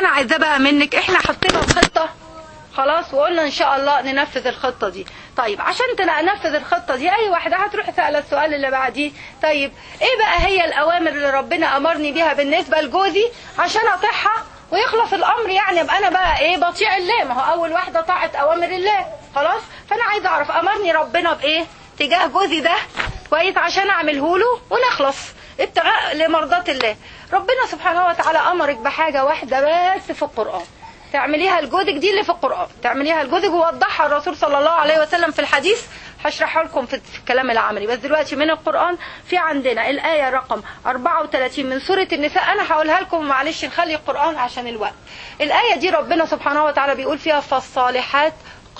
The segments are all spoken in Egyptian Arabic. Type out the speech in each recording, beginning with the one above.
انا عايزاه بقى منك احنا حطينا الخطه خلاص وقلنا ان شاء الله ننفذ الخطه دي طيب عشان تنفذ الخطه دي اي واحده هتروح تسال السؤال اللي بعديه طيب ايه بقى هي الاوامر اللي ربنا امرني بيها بالنسبه لجوزي عشان اطيعها ويخلص الامر يعني ابقى انا بقى ايه بطيع الله ما هو اول واحده طاعه اوامر الله خلاص فانا عايزه اعرف امرني ربنا بايه تجاه جوزي ده كويس عشان اعمله له ونخلص ابتغاء لمرضات الله ربنا سبحانه وتعالى امرك بحاجه واحده بس في القران تعمليها لجوزك دي اللي في القرآن تعمليها لجوزك ووضحها الرسول صلى الله عليه وسلم في الحديث هشرحها لكم في الكلام العملي بس دلوقتي من القرآن في عندنا الآية رقم 34 من سورة النساء أنا هقولها لكم معلش نخلي القرآن عشان الوقت الآية دي ربنا سبحانه وتعالى بيقول فيها فالصالحات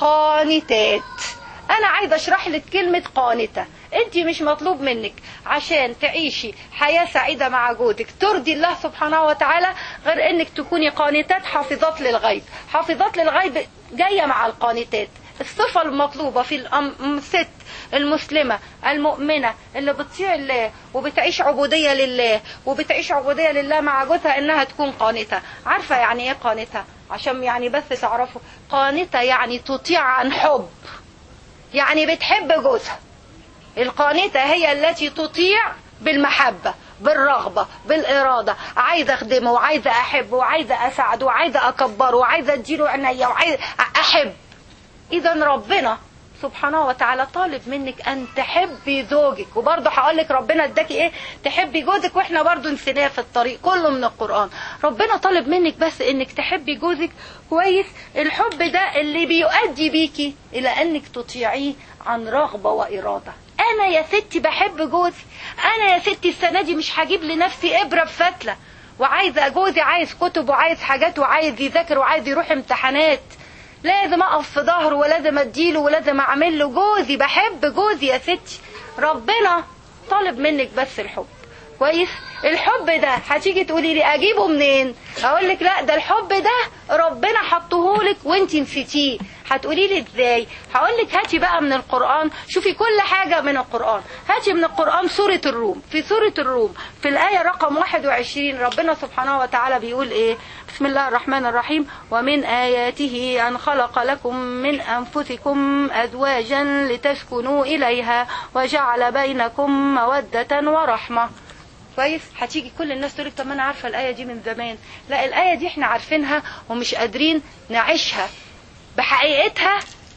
قانتات أنا عايزة أشرح لك كلمة قانتة انت مش مطلوب منك عشان تعيشي حياة سعيدة مع جوزك ترضي الله سبحانه وتعالى غير انك تكوني قانتات حافظات للغيب حافظات للغيب جاية مع القانتات الصفة المطلوبة في الست المسلمة المؤمنة اللي بتطيع الله وبتعيش عبودية لله وبتعيش عبودية لله مع جوزها انها تكون قانتة عارفة يعني ايه قانتة عشان يعني بس تعرفوا قانتة يعني تطيع عن حب يعني بتحب جوزها القانتة هي التي تطيع بالمحبة بالرغبة بالإرادة عايزة أخدمه وعايزة أحبه وعايزة أساعده وعايزة أكبره وعايزة أديله عينيا وعايزة أحب إذا ربنا سبحانه وتعالى طالب منك أن تحبي زوجك وبرضه هقول لك ربنا اداكي إيه تحبي جوزك وإحنا برضه نسيناه في الطريق كله من القرآن ربنا طالب منك بس إنك تحبي جوزك كويس الحب ده اللي بيؤدي بيكي إلى أنك تطيعيه عن رغبة وإرادة انا يا ستي بحب جوزي انا يا ستي السنه دي مش هجيب لنفسي ابره بفتله وعايزه جوزي عايز كتب وعايز حاجات وعايز يذاكر وعايز يروح امتحانات لازم اقف في ظهره ولازم اديله ولازم اعمل له جوزي بحب جوزي يا ستي ربنا طالب منك بس الحب كويس الحب ده هتيجي تقولي لي اجيبه منين اقول لك لا ده الحب ده ربنا حطه لك وانت نسيتيه هتقولي لي ازاي هقول لك هاتي بقى من القران شوفي كل حاجه من القران هاتي من القران سوره الروم في سوره الروم في الايه رقم 21 ربنا سبحانه وتعالى بيقول ايه بسم الله الرحمن الرحيم ومن آياته أن خلق لكم من أنفسكم أزواجا لتسكنوا إليها وجعل بينكم مودة ورحمة كويس هتيجي كل الناس تقول طب ما انا عارفه الايه دي من زمان لا الايه دي احنا عارفينها ومش قادرين نعيشها بحقيقتها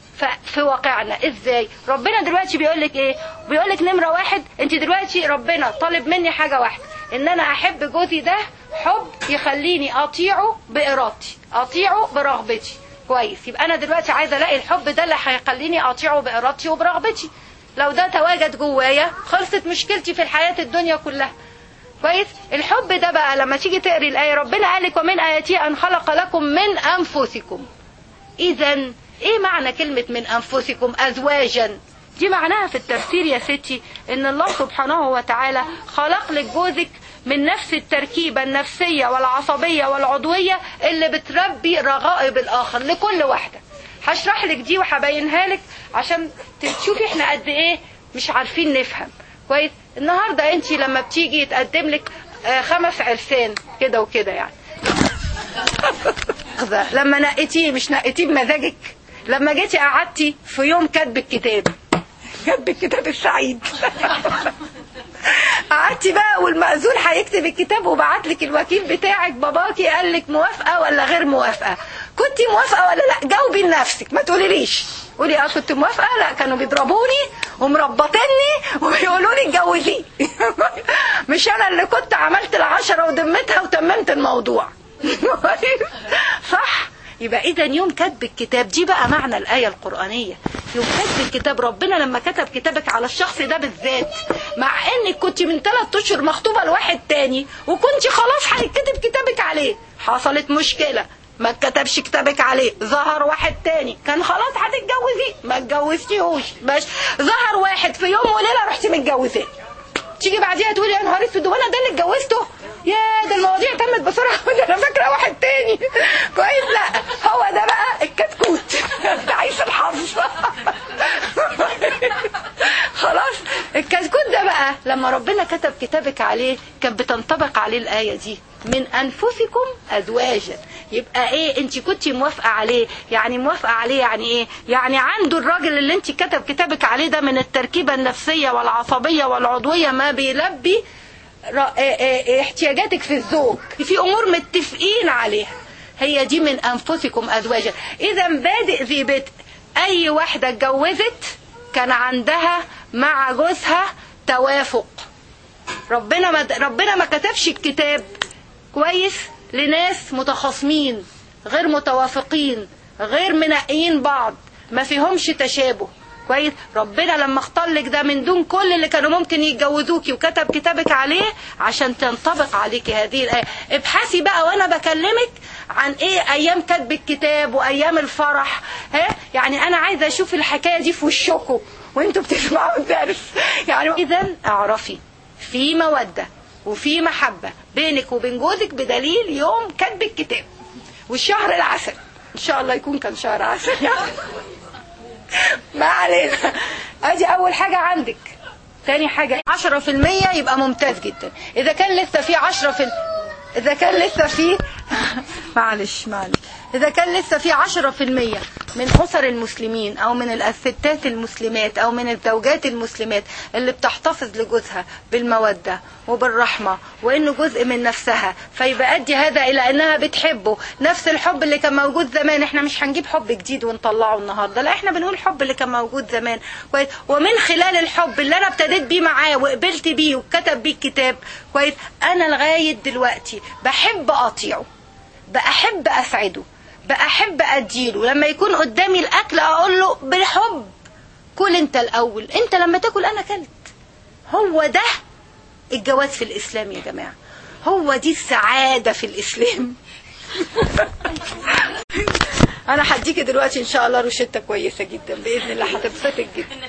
في واقعنا ازاي ربنا دلوقتي بيقول لك ايه بيقول لك نمره واحد انت دلوقتي ربنا طالب مني حاجه واحده ان انا احب جوزي ده حب يخليني اطيعه بارادتي اطيعه برغبتي كويس يبقى انا دلوقتي عايزه الاقي الحب ده اللي هيخليني اطيعه بارادتي وبرغبتي لو ده تواجد جوايا خلصت مشكلتي في الحياه الدنيا كلها كويس الحب ده بقى لما تيجي تقري الايه ربنا قال لك ومن اياته ان خلق لكم من انفسكم اذا ايه معنى كلمه من انفسكم ازواجا دي معناها في التفسير يا ستي ان الله سبحانه وتعالى خلق لك جوزك من نفس التركيبه النفسيه والعصبيه والعضويه اللي بتربي رغائب الاخر لكل واحده هشرح لك دي وهبينها لك عشان تشوفي احنا قد ايه مش عارفين نفهم كويس النهارده انت لما بتيجي يتقدم لك خمس عرسان كده وكده يعني لما نقيتيه مش نقيتيه بمزاجك لما جيتي قعدتي في يوم كتب الكتاب كتب الكتاب السعيد قعدتي بقى والمأذون هيكتب الكتاب وبعت لك الوكيل بتاعك باباكي قال لك موافقه ولا غير موافقه كنت موافقه ولا لا جاوبي لنفسك ما تقوليليش قولي اه كنت موافقه لا كانوا بيضربوني ومربطيني وبيقولوا لي اتجوزيه مش انا اللي كنت عملت العشرة ودمتها وتممت الموضوع صح يبقى اذا يوم كتب الكتاب دي بقى معنى الايه القرانيه يوم كتب الكتاب ربنا لما كتب كتابك على الشخص ده بالذات مع انك كنت من ثلاث اشهر مخطوبه لواحد تاني وكنت خلاص هيتكتب كتابك عليه حصلت مشكله ما اتكتبش كتابك عليه ظهر واحد تاني كان خلاص هتتجوزيه ما اتجوزتيهوش باش ظهر واحد في يوم وليله رحتي متجوزاه تيجي بعديها تقولي يا نهار اسود وانا ده اللي اتجوزته يا ده المواضيع تمت بسرعه ده انا فاكره واحد تاني كويس لا هو ده بقى الكتكوت تعيس الحظ خلاص الكتكوت ده بقى لما ربنا كتب كتابك عليه كانت بتنطبق عليه الآية دي من أنفسكم أزواجا يبقى إيه أنت كنت موافقة عليه يعني موافقة عليه يعني إيه يعني عنده الراجل اللي أنت كتب كتابك عليه ده من التركيبة النفسية والعصبية والعضوية ما بيلبي احتياجاتك في الزوج في أمور متفقين عليها هي دي من أنفسكم أزواجا إذا بادئ ذي بدء أي واحدة اتجوزت كان عندها مع جوزها توافق ربنا ما ربنا ما كتبش الكتاب كويس لناس متخاصمين غير متوافقين غير منقيين بعض ما فيهمش تشابه كويس ربنا لما اختار لك ده من دون كل اللي كانوا ممكن يتجوزوكي وكتب كتابك عليه عشان تنطبق عليكي هذه الايه ابحثي بقى وانا بكلمك عن ايه ايام كتب الكتاب وايام الفرح ها يعني انا عايزه اشوف الحكايه دي في وشكم وانتوا بتسمعوا الدرس يعني اذا اعرفي في موده وفي محبه بينك وبين جوزك بدليل يوم كتب الكتاب والشهر العسل ان شاء الله يكون كان شهر عسل يعني ما علينا ادي اول حاجه عندك تاني حاجة 10% يبقى ممتاز جدا إذا كان لسه في 10 في إذا كان لسه في معلش معلش إذا كان لسه في 10% من أسر المسلمين أو من الستات المسلمات أو من الزوجات المسلمات اللي بتحتفظ لجوزها بالمودة وبالرحمة وإنه جزء من نفسها فيبقى أدي هذا إلى أنها بتحبه نفس الحب اللي كان موجود زمان إحنا مش هنجيب حب جديد ونطلعه النهاردة لا إحنا بنقول الحب اللي كان موجود زمان كويس ومن خلال الحب اللي أنا ابتديت بيه معاه وقبلت بيه وكتب بيه الكتاب كويس أنا لغاية دلوقتي بحب أطيعه بأحب أسعده بأحب أديله لما يكون قدامي الأكل أقول له بالحب كل أنت الأول أنت لما تاكل أنا كلت هو ده الجواز في الإسلام يا جماعة هو دي السعادة في الإسلام أنا هديكي دلوقتي إن شاء الله روشتة كويسة جدا بإذن الله هتبسطك جدا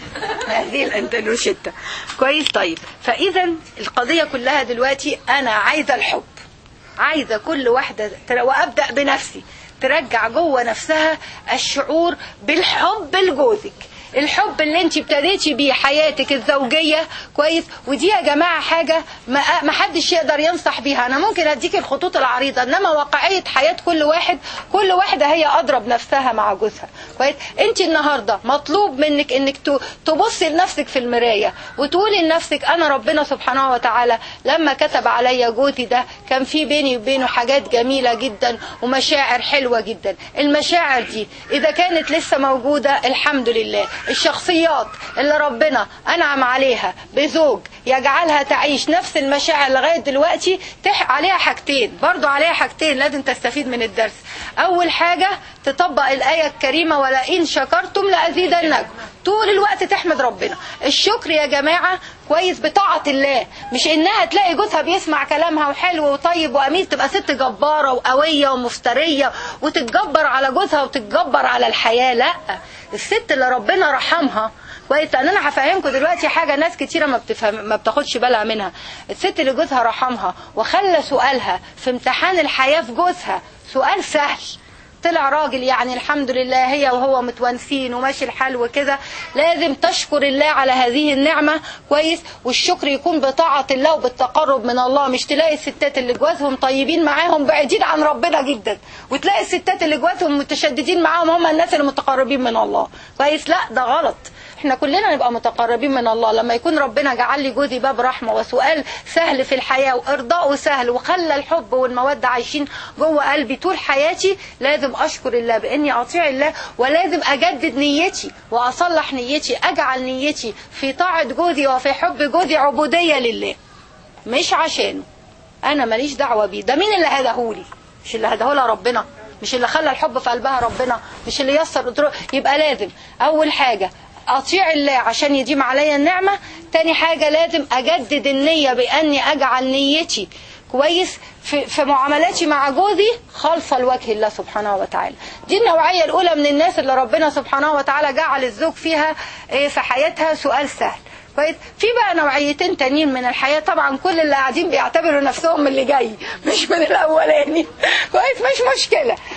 هذه الروشتة كويس طيب فإذا القضية كلها دلوقتي أنا عايزة الحب عايزة كل واحدة وأبدأ بنفسي ترجع جوه نفسها الشعور بالحب لجوزك الحب اللي انت ابتديتي بيه حياتك الزوجية كويس ودي يا جماعة حاجة ما حدش يقدر ينصح بيها انا ممكن اديك الخطوط العريضة انما واقعية حياة كل واحد كل واحدة هي اضرب نفسها مع جوزها كويس انت النهاردة مطلوب منك انك تبصي لنفسك في المراية وتقولي لنفسك انا ربنا سبحانه وتعالى لما كتب عليا جوزي ده كان في بيني وبينه حاجات جميلة جدا ومشاعر حلوة جدا المشاعر دي اذا كانت لسه موجودة الحمد لله الشخصيات اللي ربنا أنعم عليها بزوج يجعلها تعيش نفس المشاعر لغاية دلوقتي تح عليها حاجتين برضو عليها حاجتين لازم تستفيد من الدرس أول حاجة تطبق الآية الكريمة ولئن شكرتم لأزيدنكم طول الوقت تحمد ربنا الشكر يا جماعة كويس بطاعة الله مش انها تلاقي جوزها بيسمع كلامها وحلو وطيب وامير تبقى ست جبارة وقوية ومفترية وتتجبر على جوزها وتتجبر على الحياة لا الست اللي ربنا رحمها كويس لان انا هفهمكم دلوقتي حاجه ناس كتيره ما بتفهم ما بتاخدش بالها منها الست اللي جوزها رحمها وخلى سؤالها في امتحان الحياه في جوزها سؤال سهل طلع راجل يعني الحمد لله هي وهو متوانسين وماشي الحال وكده لازم تشكر الله على هذه النعمة كويس والشكر يكون بطاعة الله وبالتقرب من الله مش تلاقي الستات اللي جوازهم طيبين معاهم بعيدين عن ربنا جدا وتلاقي الستات اللي جوازهم متشددين معاهم هم الناس اللي متقربين من الله كويس لا ده غلط احنا كلنا نبقى متقربين من الله لما يكون ربنا جعل لي جوزي باب رحمه وسؤال سهل في الحياه وارضاؤه سهل وخلى الحب والموده عايشين جوه قلبي طول حياتي لازم اشكر الله باني اطيع الله ولازم اجدد نيتي واصلح نيتي اجعل نيتي في طاعه جوزي وفي حب جوزي عبوديه لله مش عشانه انا ماليش دعوه بيه ده مين اللي هداهولي مش اللي هداهولها ربنا مش اللي خلى الحب في قلبها ربنا مش اللي يسر يبقى لازم اول حاجه اطيع الله عشان يديم عليا النعمة تاني حاجة لازم اجدد النية باني اجعل نيتي كويس في, في معاملاتي مع جوزي خالصة لوجه الله سبحانه وتعالى دي النوعية الاولى من الناس اللي ربنا سبحانه وتعالى جعل الزوج فيها في حياتها سؤال سهل كويس في بقى نوعيتين تانيين من الحياه طبعا كل اللي قاعدين بيعتبروا نفسهم من اللي جاي مش من الاولاني كويس مش مشكله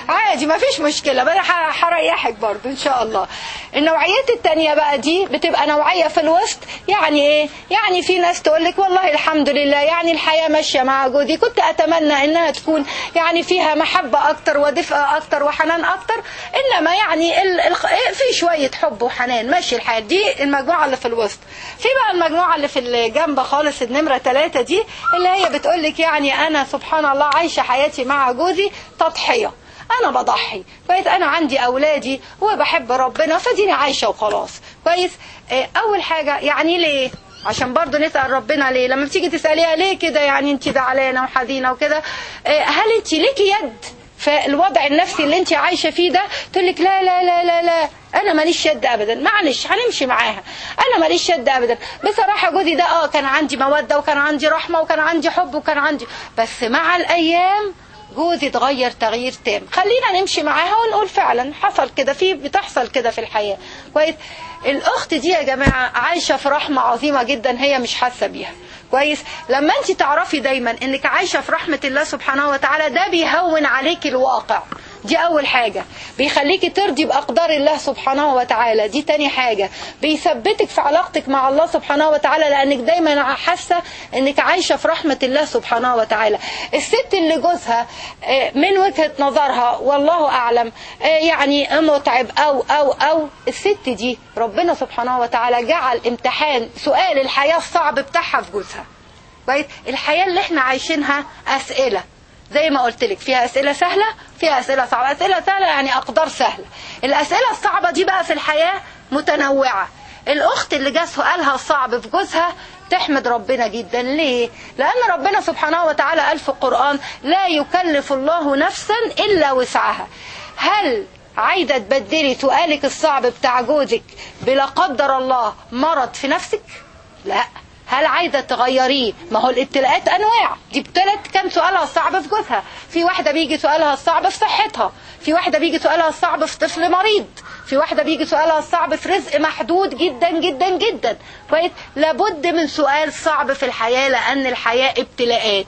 عادي ما فيش مشكله بس ح- هريحك برضو ان شاء الله النوعيات التانية بقى دي بتبقى نوعيه في الوسط يعني ايه يعني في ناس تقول لك والله الحمد لله يعني الحياه ماشيه مع جوزي كنت اتمنى انها تكون يعني فيها محبه اكتر ودفء اكتر وحنان اكتر انما يعني ال... ال... في شويه حب وحنان ماشي الحال دي المجموعه اللي في الوسط في بقى المجموعه اللي في الجنب خالص النمره ثلاثة دي اللي هي بتقول لك يعني انا سبحان الله عايشه حياتي مع جوزي تضحيه انا بضحي كويس انا عندي اولادي وبحب ربنا فديني عايشه وخلاص كويس آه، اول حاجه يعني ليه عشان برضو نسأل ربنا ليه لما بتيجي تسأليها ليه كده يعني انت زعلانة وحزينة وكده آه، هل انت ليكي يد في الوضع النفسي اللي انت عايشة فيه ده تقول لك لا لا لا لا لا انا ماليش يد ابدا معلش هنمشي معاها انا ماليش يد ابدا بصراحة جوزي ده اه كان عندي مودة وكان عندي رحمة وكان عندي حب وكان عندي بس مع الايام جوزي اتغير تغيير تام خلينا نمشي معاها ونقول فعلا حصل كده في بتحصل كده في الحياة كويس الاخت دي يا جماعة عايشة في رحمة عظيمة جدا هي مش حاسة بيها كويس لما انت تعرفي دايما انك عايشة في رحمة الله سبحانه وتعالى ده بيهون عليك الواقع دي اول حاجة بيخليكي ترضي باقدار الله سبحانه وتعالى دي تاني حاجة بيثبتك في علاقتك مع الله سبحانه وتعالى لانك دايما حاسة انك عايشة في رحمة الله سبحانه وتعالى الست اللي جوزها آه، من وجهة نظرها والله اعلم آه، يعني متعب او او او الست دي ربنا سبحانه وتعالى جعل امتحان سؤال الحياة الصعب بتاعها في جوزها كويس الحياة اللي احنا عايشينها اسئلة زي ما قلت لك فيها اسئله سهله فيها اسئله صعبه اسئله سهله يعني اقدار سهله الاسئله الصعبه دي بقى في الحياه متنوعه الاخت اللي جه سؤالها الصعب في جوزها تحمد ربنا جدا ليه لان ربنا سبحانه وتعالى قال في القران لا يكلف الله نفسا الا وسعها هل عايزه تبدلي سؤالك الصعب بتاع جوزك بلا قدر الله مرض في نفسك لا هل عايزه تغيريه ما هو الابتلاءات انواع دي ابتلت كان سؤالها الصعب في جوزها في واحده بيجي سؤالها الصعب في صحتها في واحده بيجي سؤالها الصعب في طفل مريض في واحده بيجي سؤالها الصعب في رزق محدود جدا جدا جدا كويس لابد من سؤال صعب في الحياه لان الحياه ابتلاءات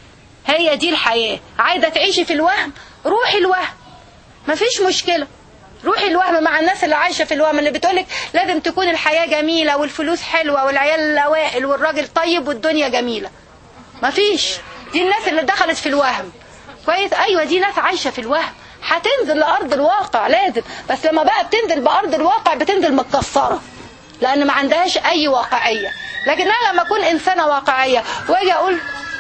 هي دي الحياه عايزه تعيشي في الوهم روحي الوهم مفيش مشكله روحي الوهم مع الناس اللي عايشه في الوهم اللي بتقولك لازم تكون الحياه جميله والفلوس حلوه والعيال الاوائل والراجل طيب والدنيا جميله مفيش دي الناس اللي دخلت في الوهم كويس ايوه دي ناس عايشه في الوهم هتنزل لارض الواقع لازم بس لما بقى بتنزل بارض الواقع بتنزل متكسره لان ما عندهاش اي واقعيه لكن انا لما اكون انسانه واقعيه واجي اقول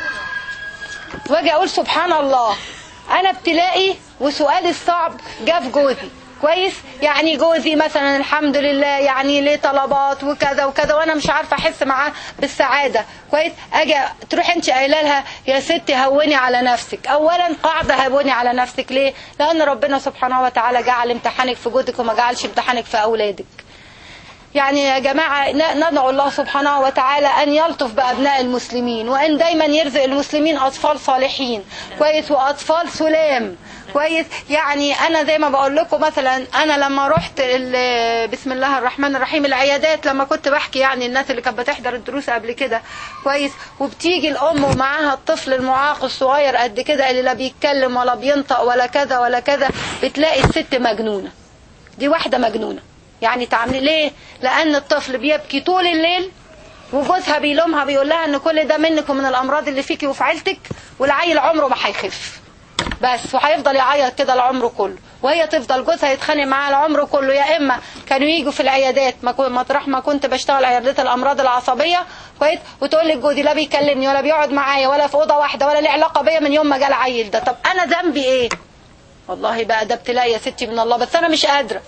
واجي اقول سبحان الله انا ابتلائي وسؤالي الصعب جه في جوزي كويس يعني جوزي مثلا الحمد لله يعني ليه طلبات وكذا وكذا وانا مش عارفه احس معاه بالسعاده كويس اجي تروح انت قايله لها يا ستي هوني على نفسك اولا قاعده هوني على نفسك ليه لان ربنا سبحانه وتعالى جعل امتحانك في جوزك وما جعلش امتحانك في اولادك يعني يا جماعة ندعو الله سبحانه وتعالى أن يلطف بأبناء المسلمين وأن دايما يرزق المسلمين أطفال صالحين كويس وأطفال سلام كويس يعني أنا زي ما بقول لكم مثلا أنا لما رحت بسم الله الرحمن الرحيم العيادات لما كنت بحكي يعني الناس اللي كانت بتحضر الدروس قبل كده كويس وبتيجي الأم ومعاها الطفل المعاق الصغير قد كده اللي لا بيتكلم ولا بينطق ولا كذا ولا كذا بتلاقي الست مجنونة دي واحدة مجنونة يعني تعملي ليه لان الطفل بيبكي طول الليل وجوزها بيلومها بيقول لها ان كل ده منك ومن الامراض اللي فيكي وفي عيلتك والعيل عمره ما هيخف بس وهيفضل يعيط كده العمر كله وهي تفضل جوزها يتخانق معاها العمر كله يا اما كانوا يجوا في العيادات مطرح ما كنت بشتغل عيادات الامراض العصبيه كويس وتقول لك جوزي لا بيكلمني ولا بيقعد معايا ولا في اوضه واحده ولا له علاقه بيا من يوم ما جه العيل ده طب انا ذنبي ايه والله بقى ده ابتلاء يا ستي من الله بس انا مش قادره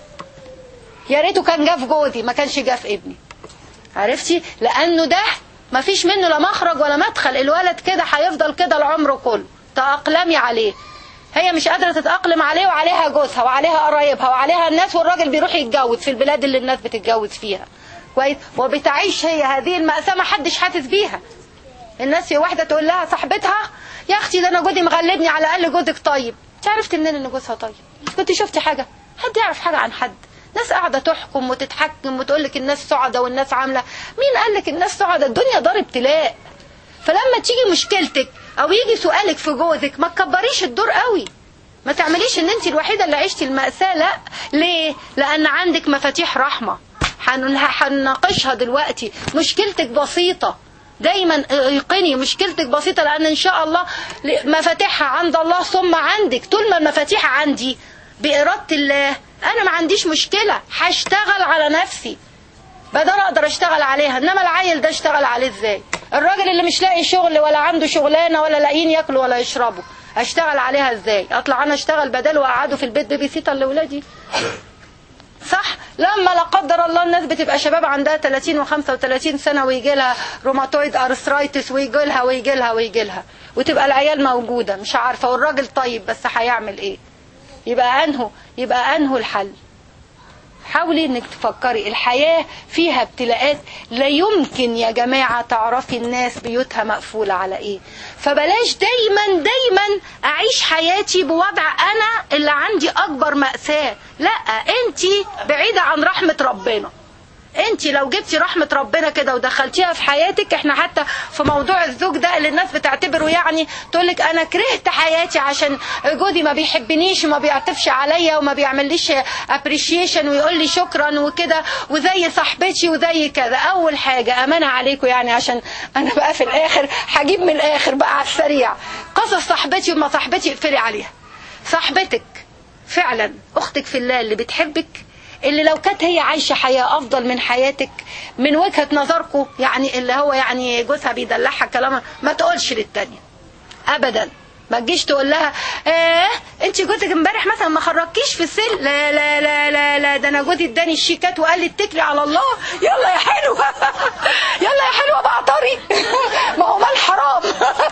يا ريته كان جه في جوزي ما كانش جه في ابني عرفتي لانه ده ما فيش منه لا مخرج ولا مدخل الولد كده هيفضل كده العمر كله تأقلمي عليه هي مش قادرة تتأقلم عليه وعليها جوزها وعليها قرايبها وعليها الناس والراجل بيروح يتجوز في البلاد اللي الناس بتتجوز فيها كويس وبتعيش هي هذه المأساة ما حدش حاسس بيها الناس في واحدة تقول لها صاحبتها يا اختي ده انا جوزي مغلبني على الاقل جوزك طيب انت عرفت منين ان جوزها طيب كنت شفتي حاجة حد يعرف حاجة عن حد ناس قاعدة تحكم وتتحكم وتقول لك الناس سعدة والناس عاملة مين قال لك الناس سعدة الدنيا دار ابتلاء فلما تيجي مشكلتك او يجي سؤالك في جوزك ما تكبريش الدور قوي ما تعمليش ان انت الوحيده اللي عشتي المأساة لا ليه لان عندك مفاتيح رحمة هن- هنناقشها دلوقتي مشكلتك بسيطة دايما ايقني مشكلتك بسيطة لان ان شاء الله مفاتيحها عند الله ثم عندك طول ما المفاتيح عندي بإرادة الله انا ما عنديش مشكلة هشتغل على نفسي بدل اقدر اشتغل عليها انما العيل ده اشتغل عليه ازاي الراجل اللي مش لاقي شغل ولا عنده شغلانه ولا لاقيين ياكلوا ولا يشربوا اشتغل عليها ازاي اطلع انا اشتغل بداله واقعده في البيت بيبي سيتر لاولادي صح لما لا قدر الله الناس بتبقى شباب عندها 30 و35 سنه ويجي لها روماتويد ارثرايتس ويجي لها ويجي لها ويجي لها وتبقى العيال موجوده مش عارفه والراجل طيب بس هيعمل ايه يبقى انهو يبقى انهو الحل حاولي انك تفكري الحياة فيها ابتلاءات لا يمكن يا جماعة تعرفي الناس بيوتها مقفولة على ايه فبلاش دايما دايما اعيش حياتي بوضع انا اللي عندي اكبر مأساة لا انتي بعيدة عن رحمة ربنا انت لو جبتي رحمة ربنا كده ودخلتيها في حياتك احنا حتى في موضوع الزوج ده اللي الناس بتعتبره يعني تقولك انا كرهت حياتي عشان جوزي ما بيحبنيش وما بيعطفش عليا وما بيعمليش ابريشيشن ويقول لي شكرا وكده وزي صاحبتي وزي كذا اول حاجة امانة عليكم يعني عشان انا بقى في الاخر هجيب من الاخر بقى على السريع قصص صاحبتي وما صاحبتي اقفلي عليها صاحبتك فعلا اختك في الله اللي بتحبك اللي لو كانت هي عايشة حياة أفضل من حياتك من وجهة نظركم يعني اللي هو يعني جوزها بيدلعها كلام ما تقولش للتانية أبدا ما تجيش تقول لها ايه انت جوزك امبارح مثلا ما خرجكيش في السن لا لا لا لا لا ده انا جوزي اداني الشيكات وقال لي اتكلي على الله يلا يا حلوه يلا يا حلوه بقى طري ما هو مال حرام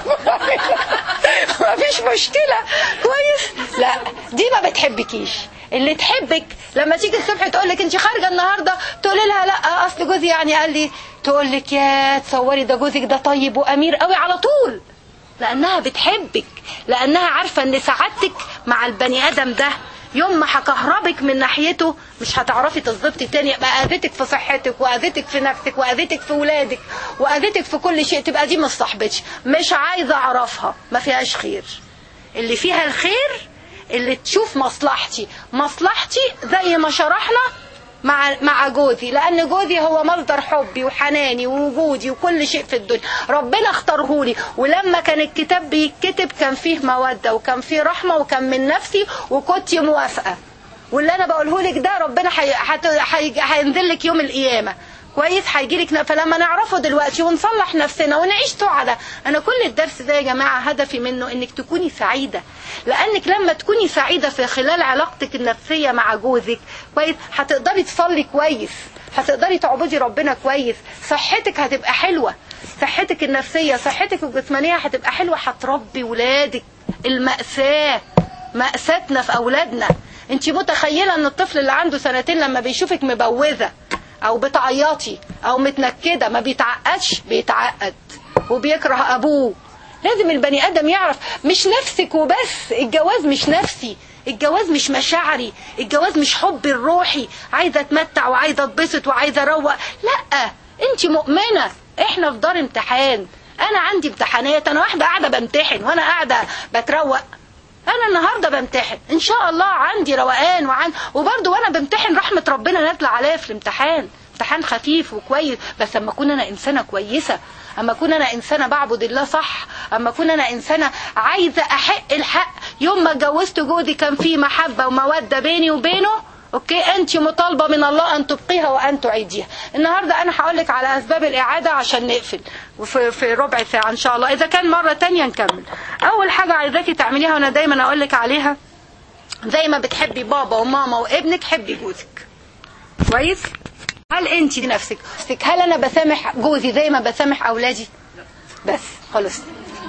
ما فيش مشكله كويس لا دي ما بتحبكيش اللي تحبك لما تيجي الصبح تقول لك انت خارجه النهارده تقولي لها لا اصل جوزي يعني قال لي تقول لك يا تصوري ده جوزك ده طيب وامير قوي على طول لانها بتحبك لانها عارفه ان سعادتك مع البني ادم ده يوم ما هكهربك من ناحيته مش هتعرفي تظبطي تاني يبقى اذيتك في صحتك واذيتك في نفسك واذيتك في ولادك واذيتك في كل شيء تبقى دي مش صاحبتي مش عايزه اعرفها ما فيهاش خير اللي فيها الخير اللي تشوف مصلحتي مصلحتي زي ما شرحنا مع مع جوزي لان جوزي هو مصدر حبي وحناني ووجودي وكل شيء في الدنيا ربنا اختاره لي ولما كان الكتاب بيتكتب كان فيه موده وكان فيه رحمه وكان من نفسي وكنت موافقه واللي انا بقوله لك ده ربنا هينزل لك يوم القيامه كويس هيجي لك فلما نعرفه دلوقتي ونصلح نفسنا ونعيش سعداء انا كل الدرس ده يا جماعه هدفي منه انك تكوني سعيده لانك لما تكوني سعيده في خلال علاقتك النفسيه مع جوزك كويس هتقدري تصلي كويس هتقدري تعبدي ربنا كويس صحتك هتبقى حلوه صحتك النفسيه صحتك الجسمانيه هتبقى حلوه هتربي ولادك المأساة مأساتنا في اولادنا انت متخيله ان الطفل اللي عنده سنتين لما بيشوفك مبوذه او بتعيطي او متنكده ما بيتعقدش بيتعقد وبيكره ابوه لازم البني ادم يعرف مش نفسك وبس الجواز مش نفسي الجواز مش مشاعري الجواز مش حبي الروحي عايزه اتمتع وعايزه اتبسط وعايزه اروق لا انت مؤمنه احنا في دار امتحان انا عندي امتحانات انا واحده قاعده بمتحن وانا قاعده بتروق انا النهارده بمتحن ان شاء الله عندي روقان وعن وبرده وانا بمتحن رحمه ربنا نازله عليا في الامتحان امتحان خفيف وكويس بس اما اكون انا انسانه كويسه اما اكون انا انسانه بعبد الله صح اما اكون انا انسانه عايزه احق الحق يوم ما اتجوزت جوزي كان في محبه وموده بيني وبينه اوكي انت مطالبه من الله ان تبقيها وان تعيديها النهارده انا هقول لك على اسباب الاعاده عشان نقفل وفي في ربع ساعه ان شاء الله اذا كان مره تانية نكمل اول حاجه عايزاكي تعمليها وانا دايما اقول لك عليها زي ما بتحبي بابا وماما وابنك حبي جوزك كويس هل انت نفسك هل انا بسامح جوزي زي ما بسامح اولادي بس خلص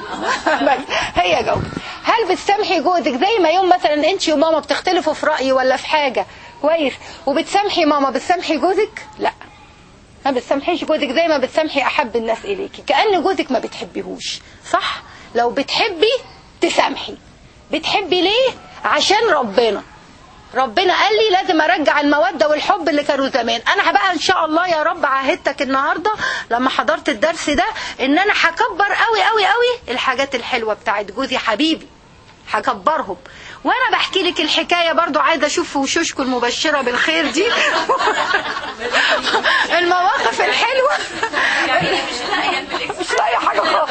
هي جو هل بتسامحي جوزك زي ما يوم مثلا انت وماما بتختلفوا في رأي ولا في حاجة كويس وبتسامحي ماما بتسامحي جوزك لا ما بتسامحيش جوزك زي ما بتسامحي احب الناس اليكي كأن جوزك ما بتحبيهوش صح لو بتحبي تسامحي بتحبي ليه عشان ربنا ربنا قال لي لازم ارجع المودة والحب اللي كانوا زمان انا بقى ان شاء الله يا رب عاهدتك النهاردة لما حضرت الدرس ده ان انا هكبر قوي قوي قوي الحاجات الحلوة بتاعت جوزي حبيبي هكبرهم وانا بحكي لك الحكايه برضو عايزه اشوف وشوشكم المبشره بالخير دي المواقف الحلوه مش لاقي حاجه خالص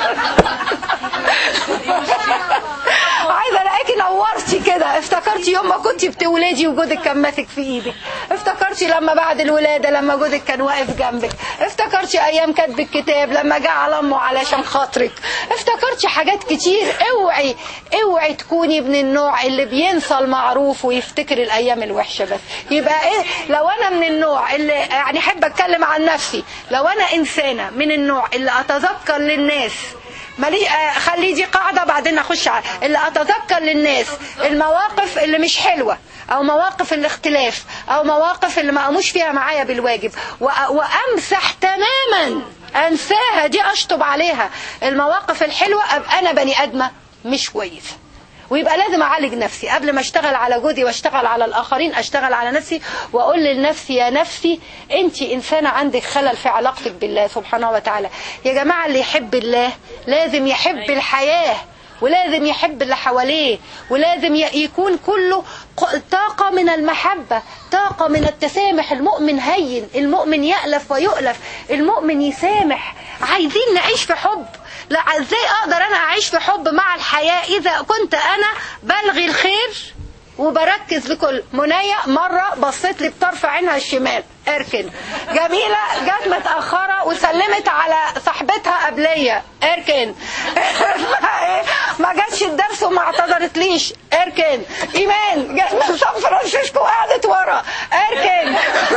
عايزه الاقيكي نورتي كده افتكرتي يوم ما كنتي بتولدي وجوزك كان ماسك في ايدك افتكرتي لما بعد الولاده لما جوزك كان واقف جنبك افتكرتي ايام كاتب الكتاب لما جه على امه علشان خاطرك افتكرتي حاجات كتير اوعي اوعي تكوني من النوع اللي بينسى المعروف ويفتكر الايام الوحشه بس يبقى ايه لو انا من النوع اللي يعني احب اتكلم عن نفسي لو انا انسانه من النوع اللي اتذكر للناس مالي آه خلي دي قاعده بعدين اخش على اللي اتذكر للناس المواقف اللي مش حلوه او مواقف الاختلاف او مواقف اللي ما قاموش فيها معايا بالواجب وأ- وامسح تماما انساها دي اشطب عليها المواقف الحلوه ابقى انا بني ادمه مش كويسه ويبقى لازم اعالج نفسي قبل ما اشتغل على جوزي واشتغل على الاخرين اشتغل على نفسي واقول لنفسي يا نفسي انت انسانه عندك خلل في علاقتك بالله سبحانه وتعالى يا جماعه اللي يحب الله لازم يحب الحياه ولازم يحب اللي حواليه ولازم ي- يكون كله ق- طاقة من المحبة طاقة من التسامح المؤمن هين المؤمن يألف ويؤلف المؤمن يسامح عايزين نعيش في حب لا ازاي اقدر انا اعيش في حب مع الحياة اذا كنت انا بلغي الخير وبركز لكل منية مرة بصيت لي بطرف عينها الشمال اركن جميلة جت متأخرة وسلمت على صاحبتها قبلية اركن ما جاتش الدرس وما اعتذرتليش اركن ايمان جت من سان فرانسيسكو وقعدت ورا اركن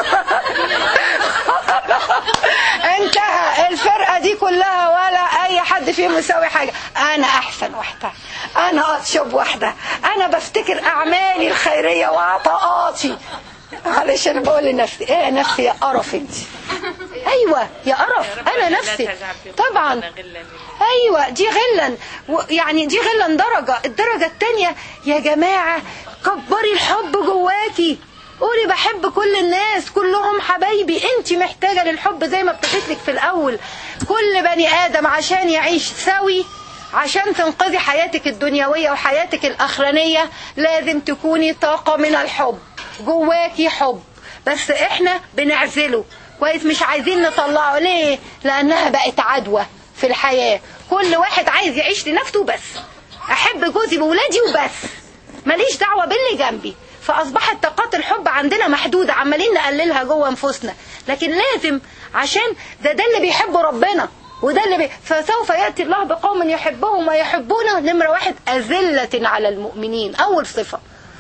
انتهى الفرقة دي كلها ولا اي حد فيهم يسوي حاجة انا احسن واحدة انا اطيب واحدة انا بفتكر اعمالي الخيرية وعطاءاتي معلش انا بقول لنفسي ايه يا نفسي يا قرف انت ايوه يا قرف انا نفسي طبعا ايوه دي غلا و- يعني دي غلا درجه الدرجه الثانيه يا جماعه كبري الحب جواكي قولي بحب كل الناس كلهم حبايبي انت محتاجه للحب زي ما ابتديت لك في الاول كل بني ادم عشان يعيش سوي عشان تنقذي حياتك الدنيويه وحياتك الاخرانيه لازم تكوني طاقه من الحب جواكي حب بس احنا بنعزله كويس مش عايزين نطلعه ليه لانها بقت عدوى في الحياة كل واحد عايز يعيش لنفسه بس احب جوزي بولادي وبس ماليش دعوة باللي جنبي فاصبحت طاقات الحب عندنا محدودة عمالين نقللها جوه انفسنا لكن لازم عشان ده ده اللي بيحبه ربنا وده اللي بي... فسوف يأتي الله بقوم يحبهم ويحبونه نمرة واحد أذلة على المؤمنين أول صفة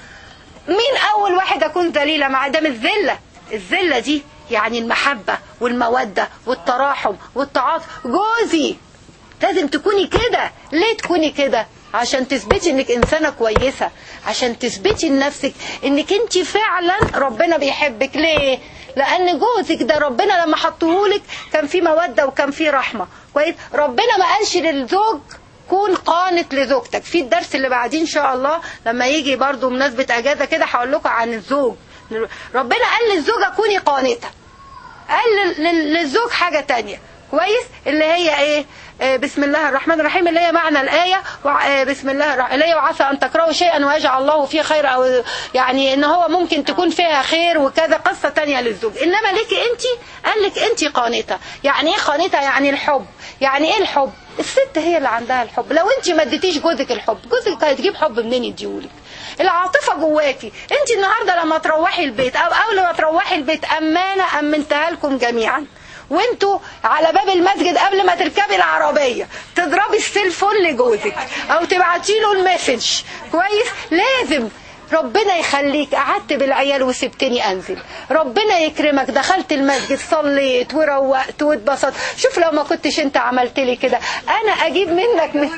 مين اول واحد اكون ذليله مع ده مش ذله الذله دي يعني المحبه والموده والتراحم والتعاطف جوزي لازم تكوني كده ليه تكوني كده عشان تثبتي انك انسانه كويسه عشان تثبتي لنفسك انك انت فعلا ربنا بيحبك ليه لان جوزك ده ربنا لما حطهولك كان في موده وكان في رحمه كويس ربنا ما قالش للزوج كون قانت لزوجتك في الدرس اللي بعدين ان شاء الله لما يجي برضو مناسبة اجازة كده هقول لكم عن الزوج ربنا قال للزوجة كوني قانتة قال لل- للزوج حاجة تانية كويس اللي هي ايه آه، بسم الله الرحمن الرحيم اللي هي معنى الآية وع- آه، بسم الله الرحمن اللي هي وعسى أن تكرهوا شيئا ويجعل الله فيه خير أو يعني إن هو ممكن تكون فيها خير وكذا قصة تانية للزوج إنما ليكي أنت قال لك أنت قانتة يعني إيه قانتة يعني الحب يعني إيه الحب الست هي اللي عندها الحب لو أنت ما اديتيش جوزك الحب جوزك هتجيب حب منين يديهولك العاطفة جواكي انت النهاردة لما تروحي البيت او اول ما تروحي البيت امانة امنتها لكم جميعا وانتوا على باب المسجد قبل ما تركبي العربية تضربي السيلفون لجوزك او تبعتي له المسج كويس لازم ربنا يخليك قعدت بالعيال وسبتني انزل ربنا يكرمك دخلت المسجد صليت وروقت واتبسطت شوف لو ما كنتش انت عملت لي كده انا اجيب منك من...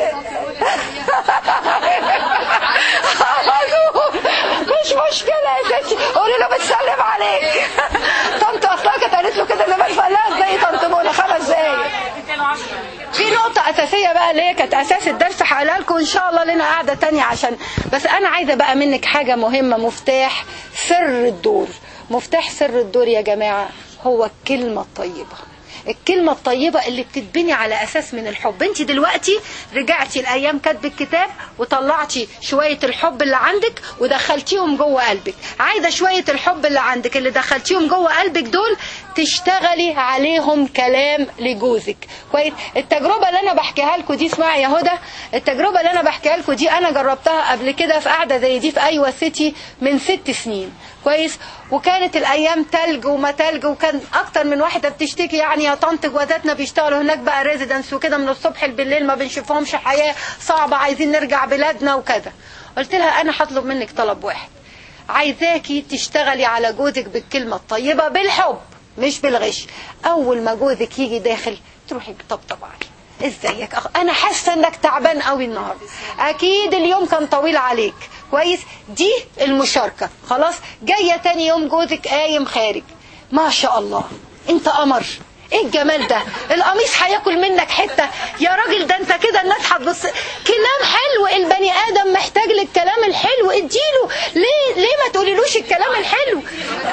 مش مشكلة يا ستي قولي له بتسلم عليك طنط اصلا كانت قالت له كده زمان فقال لها ازاي طنط منى خمس دقايق في نقطة أساسية بقى اللي هي كانت أساس الدرس هقولها لكم إن شاء الله لنا قاعدة تانية عشان بس أنا عايزة بقى منك حاجة مهمة مفتاح سر الدور مفتاح سر الدور يا جماعة هو الكلمة الطيبة الكلمة الطيبة اللي بتتبني على أساس من الحب انت دلوقتي رجعتي الأيام كاتب الكتاب وطلعتي شوية الحب اللي عندك ودخلتيهم جوه قلبك عايزة شوية الحب اللي عندك اللي دخلتيهم جوه قلبك دول تشتغلي عليهم كلام لجوزك كويس التجربة اللي أنا بحكيها لكم دي اسمعي يا هدى التجربة اللي أنا بحكيها لكم دي أنا جربتها قبل كده في قعدة زي دي في أيوة سيتي من ست سنين كويس وكانت الايام تلج وما تلج وكان اكتر من واحده بتشتكي يعني يا طنط جوازاتنا بيشتغلوا هناك بقى ريزيدنس وكده من الصبح بالليل ما بنشوفهمش حياه صعبه عايزين نرجع بلادنا وكذا قلت لها انا هطلب منك طلب واحد عايزاكي تشتغلي على جوزك بالكلمه الطيبه بالحب مش بالغش اول ما جوزك يجي داخل تروحي بطبطب عليه ازيك أخ... انا حاسه انك تعبان قوي النهارده اكيد اليوم كان طويل عليك كويس دي المشاركه خلاص جايه تاني يوم جوزك قايم خارج ما شاء الله انت قمر ايه الجمال ده القميص هياكل منك حته يا راجل ده انت كده الناس هتبص كلام حلو البني ادم محتاج للكلام الحلو اديله ليه ليه ما تقوليلوش الكلام الحلو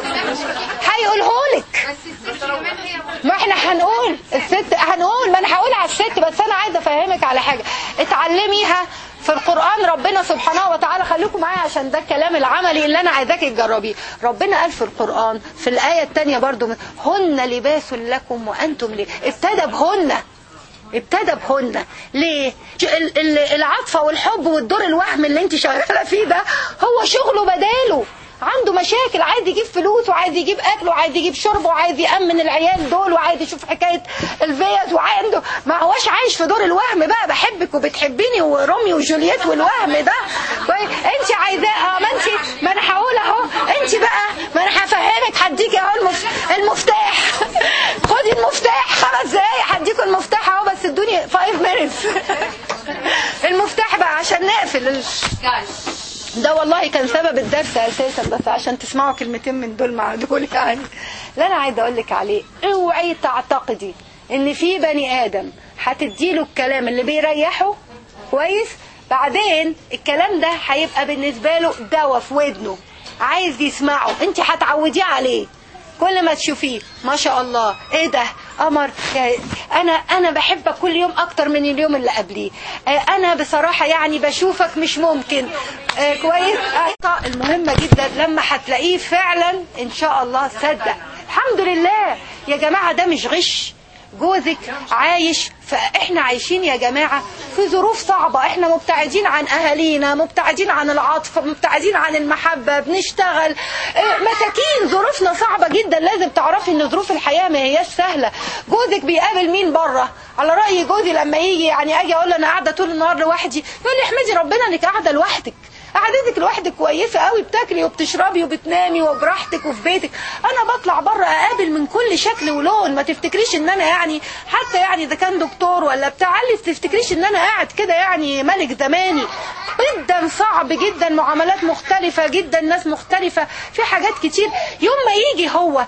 هيقولهولك ما احنا هنقول الست هنقول ما انا هقول على الست بس انا عايزه افهمك على حاجه اتعلميها في القرآن ربنا سبحانه وتعالى خليكم معايا عشان ده الكلام العملي اللي أنا عايزاك تجربيه ربنا قال في القرآن في الآية الثانية برضو هن لباس لكم وأنتم ليه ابتدى بهن ابتدى بهن ليه العطفة والحب والدور الوهم اللي انت شغالة فيه ده هو شغله بداله عنده مشاكل عايز يجيب فلوس وعايز يجيب اكل وعايز يجيب شرب وعايز يامن العيال دول وعايز يشوف حكايه الفيز وعنده ما هوش عايش في دور الوهم بقى بحبك وبتحبيني وروميو وجولييت والوهم ده انت عايزاه اه ما انت ما انا هقول اهو انت بقى ما انا هفهمك هديكي اهو المف... المفتاح خدي المفتاح خمس دقايق هديكوا المفتاح اهو بس ادوني 5 مينتس المفتاح بقى عشان نقفل ده والله كان سبب الدرس اساسا بس عشان تسمعوا كلمتين من دول مع دول يعني لا انا عايزه اقول لك عليه اوعي تعتقدي ان في بني ادم هتديله الكلام اللي بيريحه كويس بعدين الكلام ده هيبقى بالنسبه له دواء في ودنه عايز يسمعه انت هتعوديه عليه كل ما تشوفيه ما شاء الله ايه ده قمر انا انا بحبك كل يوم اكتر من اليوم اللي قبليه انا بصراحه يعني بشوفك مش ممكن كويس المهمه جدا لما هتلاقيه فعلا ان شاء الله صدق الحمد لله يا جماعه ده مش غش جوزك عايش فاحنا عايشين يا جماعة في ظروف صعبة احنا مبتعدين عن اهالينا مبتعدين عن العاطفة مبتعدين عن المحبة بنشتغل مساكين ظروفنا صعبة جدا لازم تعرفي ان ظروف الحياة ما هياش سهلة جوزك بيقابل مين بره على رأي جوزي لما يجي يعني اجي اقول له انا قاعدة طول النهار لوحدي يقول لي احمدي ربنا انك قاعدة لوحدك قعدتك لوحدك كويسة قوي بتاكلي وبتشربي وبتنامي وبراحتك وفي بيتك انا بطلع بره اقابل من كل شكل ولون ما تفتكريش ان انا يعني حتى يعني اذا كان دكتور ولا بتاع ما تفتكريش ان انا قاعد كده يعني ملك زماني جدا صعب جدا معاملات مختلفة جدا ناس مختلفة في حاجات كتير يوم ما يجي هو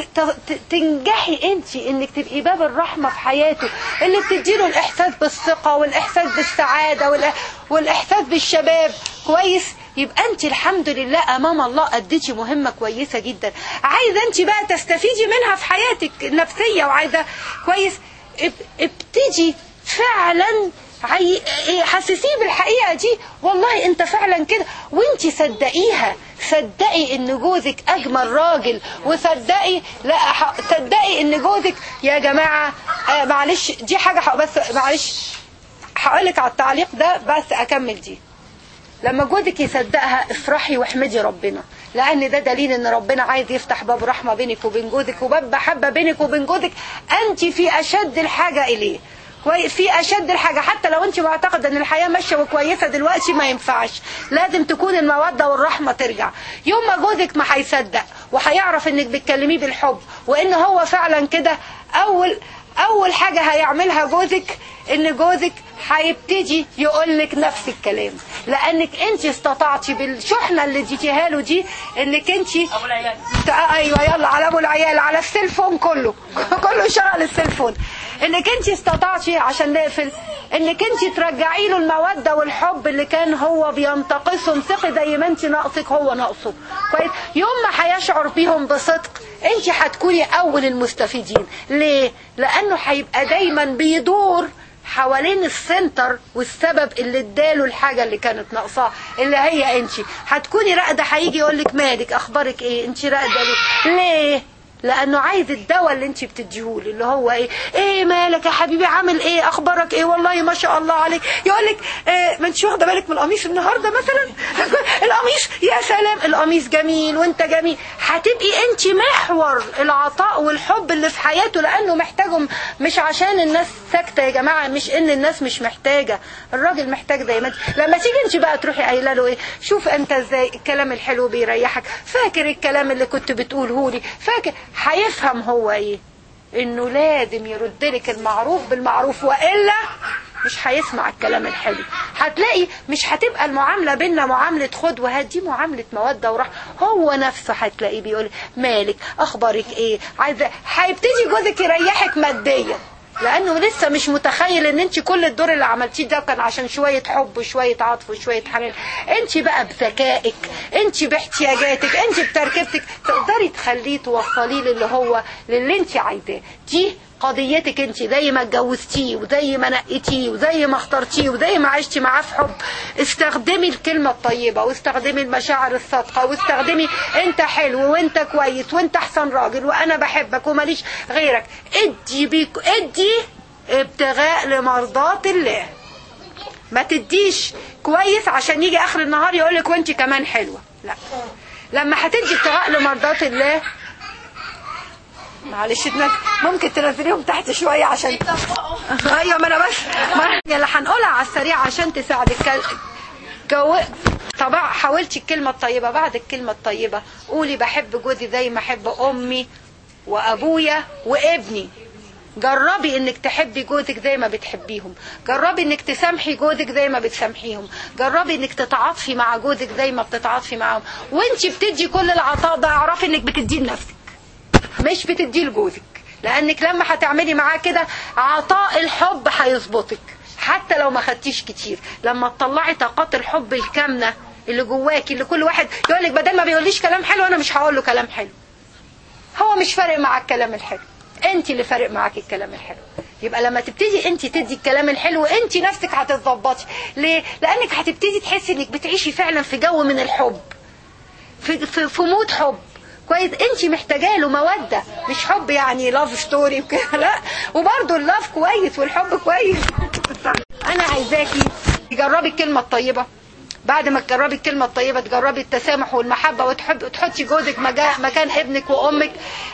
تنجحي انت انك تبقي باب الرحمة في حياته اللي بتديله الاحساس بالثقة والاحساس بالسعادة والاحساس بالشباب كويس يبقى انت الحمد لله امام الله اديتي مهمة كويسة جدا عايزة انت بقى تستفيدي منها في حياتك النفسية وعايزة كويس ابتدي فعلا عي... حسسيه بالحقيقة دي والله انت فعلا كده وانت صدقيها صدقي ان جوزك اجمل راجل وصدقي لا ح... صدقي ان جوزك يا جماعة آه معلش دي حاجة ح... بس معلش هقولك على التعليق ده بس اكمل دي لما جوزك يصدقها افرحي واحمدي ربنا لان ده دليل ان ربنا عايز يفتح باب رحمه بينك وبين جوزك وباب محبه بينك وبين جوزك انت في اشد الحاجه اليه في اشد الحاجه حتى لو انت معتقده ان الحياه ماشيه وكويسه دلوقتي ما ينفعش لازم تكون الموده والرحمه ترجع يوم ما جوزك ما هيصدق وهيعرف انك بتكلميه بالحب وان هو فعلا كده اول اول حاجه هيعملها جوزك ان جوزك هيبتدي يقول لك نفس الكلام لانك انت استطعتي بالشحنه اللي اديتيها له دي انك انت ابو العيال ايوه يلا على ابو العيال على السيلفون كله كله شغل السيلفون انك انت استطعتي عشان نقفل انك انت ترجعي له المودة والحب اللي كان هو بينتقصه امسكي زي ما انت ناقصك هو ناقصه كويس يوم ما هيشعر بيهم بصدق انت هتكوني اول المستفيدين ليه لانه هيبقى دايما بيدور حوالين السنتر والسبب اللي اداله الحاجه اللي كانت ناقصاه اللي هي انت هتكوني راقده هيجي يقول لك مالك اخبارك ايه انت راقده ليه ليه لانه عايز الدواء اللي انت بتديهوله اللي هو ايه ايه مالك يا حبيبي عامل ايه اخبارك ايه والله ما شاء الله عليك يقول لك إيه ما انتش واخده بالك من القميص النهارده مثلا القميص يا سلام القميص جميل وانت جميل هتبقي انت محور العطاء والحب اللي في حياته لانه محتاجهم مش عشان الناس ساكته يا جماعه مش ان الناس مش محتاجه الراجل محتاج زي ما انت لما تيجي انت بقى تروحي قايله له ايه شوف انت ازاي الكلام الحلو بيريحك فاكر الكلام اللي كنت بتقوله لي فاكر هيفهم هو ايه انه لازم يرد لك المعروف بالمعروف والا مش هيسمع الكلام الحلو هتلاقي مش هتبقى المعامله بينا معامله خد وهات دي معامله موده وراحه هو نفسه هتلاقيه بيقول مالك اخبارك ايه عايزه هيبتدي جوزك يريحك ماديا لانه لسه مش متخيل ان انت كل الدور اللي عملتيه ده كان عشان شويه حب وشويه عطف وشويه حنان انت بقى بذكائك انت باحتياجاتك انت بتركيبتك تقدري تخليه توصليه للي هو للي انت عايزاه دي قضيتك انت زي ما اتجوزتيه وزي ما نقيتيه وزي ما اخترتيه وزي ما عشتي معاه في حب استخدمي الكلمة الطيبة واستخدمي المشاعر الصادقة واستخدمي انت حلو وانت كويس وانت احسن راجل وانا بحبك وماليش غيرك ادي بيك ادي ابتغاء لمرضات الله ما تديش كويس عشان يجي اخر النهار يقولك وانت كمان حلوة لا لما هتدي ابتغاء لمرضات الله معلش ممكن تنزليهم تحت شوية عشان ايوه ما انا بس ما اللي هنقولها على السريع عشان تساعدك جو... طبعا حاولتي الكلمة الطيبة بعد الكلمة الطيبة قولي بحب جوزي زي ما احب امي وابويا وابني جربي انك تحبي جوزك زي ما بتحبيهم جربي انك تسامحي جوزك زي ما بتسامحيهم جربي انك تتعاطفي مع جوزك زي ما بتتعاطفي معاهم وانت بتدي كل العطاء ده اعرفي انك بتديه لنفسك مش بتديه لجوزك لانك لما هتعملي معاه كده عطاء الحب هيظبطك حتى لو ما خدتيش كتير لما تطلعي طاقات الحب الكامنه اللي جواكي اللي كل واحد يقول لك بدل ما بيقوليش كلام حلو انا مش هقول له كلام حلو هو مش فارق معاك الكلام الحلو انت اللي فارق معاك الكلام الحلو يبقى لما تبتدي انت تدي الكلام الحلو انت نفسك هتتظبطي ليه لانك هتبتدي تحسي انك بتعيشي فعلا في جو من الحب في في, في مود حب كويس انت محتاجه له موده مش حب يعني لاف ستوري وكده لا وبرده اللاف كويس والحب كويس انا عايزاكي تجربي الكلمه الطيبه بعد ما تجربي الكلمة الطيبة تجربي التسامح والمحبة وتحب تحطي جوزك مكان ابنك وامك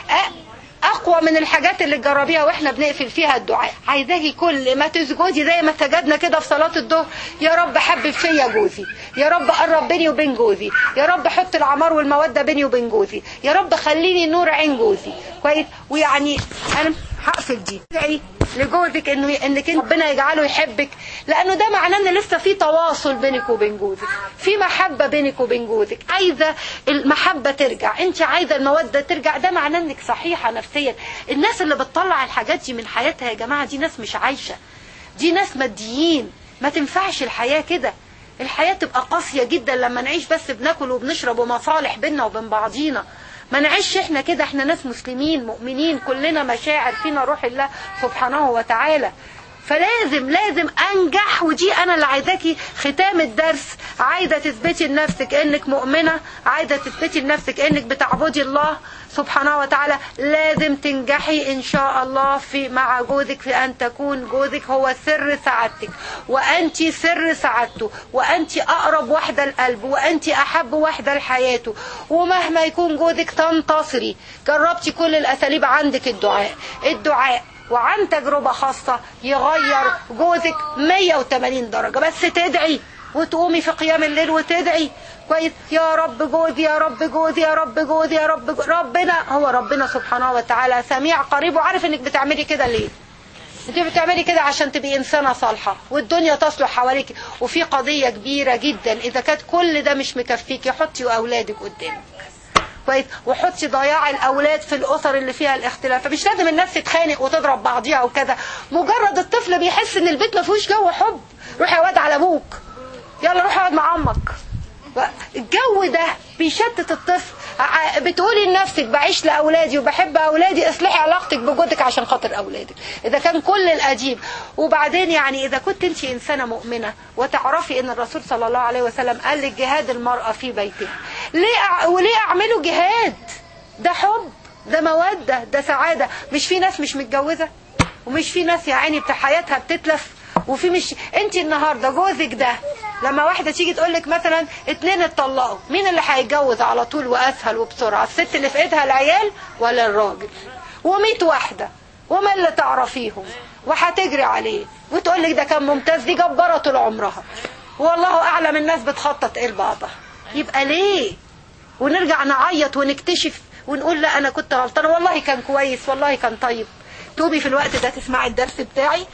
اقوى من الحاجات اللي تجربيها واحنا بنقفل فيها الدعاء عايزاكي كل ما تسجدي زي ما سجدنا كده في صلاه الظهر يا رب حبب فيا جوزي يا رب قرب بيني وبين جوزي يا رب حط العمار والموده بيني وبين جوزي يا رب خليني نور عين جوزي كويس ويعني انا هقفل دي ادعي لجوزك انه انك ربنا يجعله يحبك لانه ده معناه ان لسه في تواصل بينك وبين جوزك في محبه بينك وبين جوزك عايزه المحبه ترجع انت عايزه الموده ترجع ده معناه انك صحيحه نفسيا الناس اللي بتطلع الحاجات دي من حياتها يا جماعه دي ناس مش عايشه دي ناس ماديين ما تنفعش الحياه كده الحياه تبقى قاسيه جدا لما نعيش بس بناكل وبنشرب ومصالح بينا وبين بعضينا ما نعيش احنا كده احنا ناس مسلمين مؤمنين كلنا مشاعر فينا روح الله سبحانه وتعالى فلازم لازم انجح ودي انا اللي عايزاكي ختام الدرس عايزه تثبتي لنفسك انك مؤمنه عايزه تثبتي لنفسك انك بتعبدي الله سبحانه وتعالى لازم تنجحي ان شاء الله في مع جوزك في ان تكون جوزك هو سر سعادتك وانت سر سعادته وانت اقرب واحده لقلبه وانت احب واحده لحياته ومهما يكون جوزك تنتصري جربتي كل الاساليب عندك الدعاء الدعاء وعن تجربة خاصة يغير جوزك 180 درجة بس تدعي وتقومي في قيام الليل وتدعي كويس يا رب جوزي يا رب جوزي يا رب جوزي يا رب جوزي. ربنا هو ربنا سبحانه وتعالى سميع قريب وعارف انك بتعملي كده ليه انت بتعملي كده عشان تبقي انسانه صالحه والدنيا تصلح حواليك وفي قضيه كبيره جدا اذا كانت كل ده مش مكفيكي حطي اولادك قدامك كويس وحطي ضياع الاولاد في الاسر اللي فيها الاختلاف فمش لازم الناس تتخانق وتضرب بعضيها وكذا مجرد الطفل بيحس ان البيت ما فيهوش جو حب روح يا واد على ابوك يلا روح اقعد مع امك الجو ده بيشتت الطفل ع- بتقولي لنفسك بعيش لاولادي وبحب اولادي اصلحي علاقتك بجوزك عشان خاطر اولادك اذا كان كل الاديب وبعدين يعني اذا كنت انت انسانه مؤمنه وتعرفي ان الرسول صلى الله عليه وسلم قال لك جهاد المراه في بيتها ليه أع... وليه اعملوا جهاد ده حب ده موده ده سعاده مش في ناس مش متجوزه ومش في ناس يا عيني بتاع حياتها بتتلف وفي مش انت النهارده جوزك ده لما واحده تيجي تقول لك مثلا اتنين اتطلقوا مين اللي هيتجوز على طول واسهل وبسرعه الست اللي في ايدها العيال ولا الراجل وميت واحده وما اللي تعرفيهم وهتجري عليه وتقول لك ده كان ممتاز دي جباره طول عمرها والله اعلم الناس بتخطط ايه لبعضها يبقى ليه ونرجع نعيط ونكتشف ونقول لا انا كنت غلطانه والله كان كويس والله كان طيب توبي في الوقت ده تسمعي الدرس بتاعي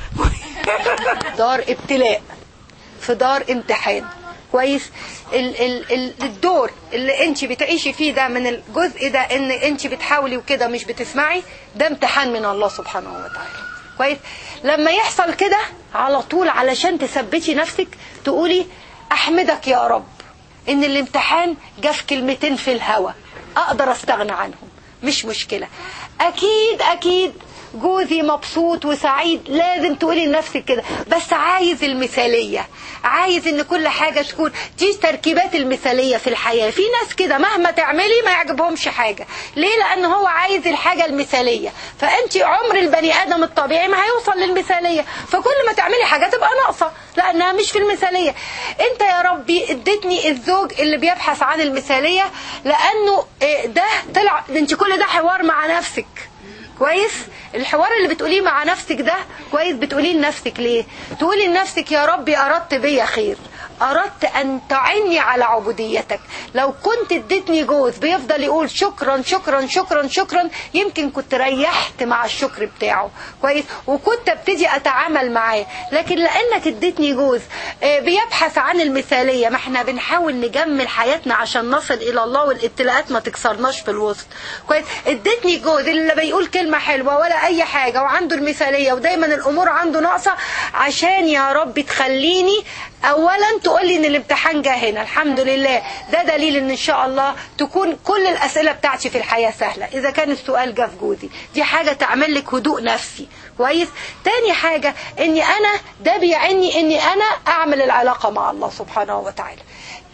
دار ابتلاء في دار امتحان كويس ال ال ال الدور اللي انت بتعيشي فيه ده من الجزء ده ان انت بتحاولي وكده مش بتسمعي ده امتحان من الله سبحانه وتعالى كويس لما يحصل كده على طول علشان تثبتي نفسك تقولي احمدك يا رب ان الامتحان جه في كلمتين في الهوا اقدر استغنى عنهم مش مشكلة اكيد اكيد جوزي مبسوط وسعيد لازم تقولي لنفسك كده بس عايز المثالية عايز ان كل حاجة تكون دي تركيبات المثالية في الحياة في ناس كده مهما تعملي ما يعجبهمش حاجة ليه لان هو عايز الحاجة المثالية فانت عمر البني ادم الطبيعي ما هيوصل للمثالية فكل ما تعملي حاجة تبقى ناقصة لانها مش في المثالية انت يا ربي اديتني الزوج اللي بيبحث عن المثالية لانه إيه، ده طلع انت كل ده حوار مع نفسك كويس الحوار اللي بتقوليه مع نفسك ده كويس بتقوليه لنفسك ليه تقولي لنفسك يا ربي اردت بيا خير اردت ان تعني على عبوديتك لو كنت اديتني جوز بيفضل يقول شكرا شكرا شكرا شكرا يمكن كنت ريحت مع الشكر بتاعه كويس وكنت ابتدي اتعامل معاه لكن لانك اديتني جوز آه، بيبحث عن المثاليه ما احنا بنحاول نجمل حياتنا عشان نصل الى الله والابتلاءات ما تكسرناش في الوسط كويس اديتني جوز اللي لا بيقول كلمه حلوه ولا اي حاجه وعنده المثاليه ودايما الامور عنده ناقصه عشان يا رب تخليني اولا تقول لي ان الامتحان جه هنا الحمد لله ده دليل ان ان شاء الله تكون كل الاسئله بتاعتي في الحياه سهله اذا كان السؤال جه في جوزي دي حاجه تعمل لك هدوء نفسي كويس تاني حاجه اني انا ده بيعني اني انا اعمل العلاقه مع الله سبحانه وتعالى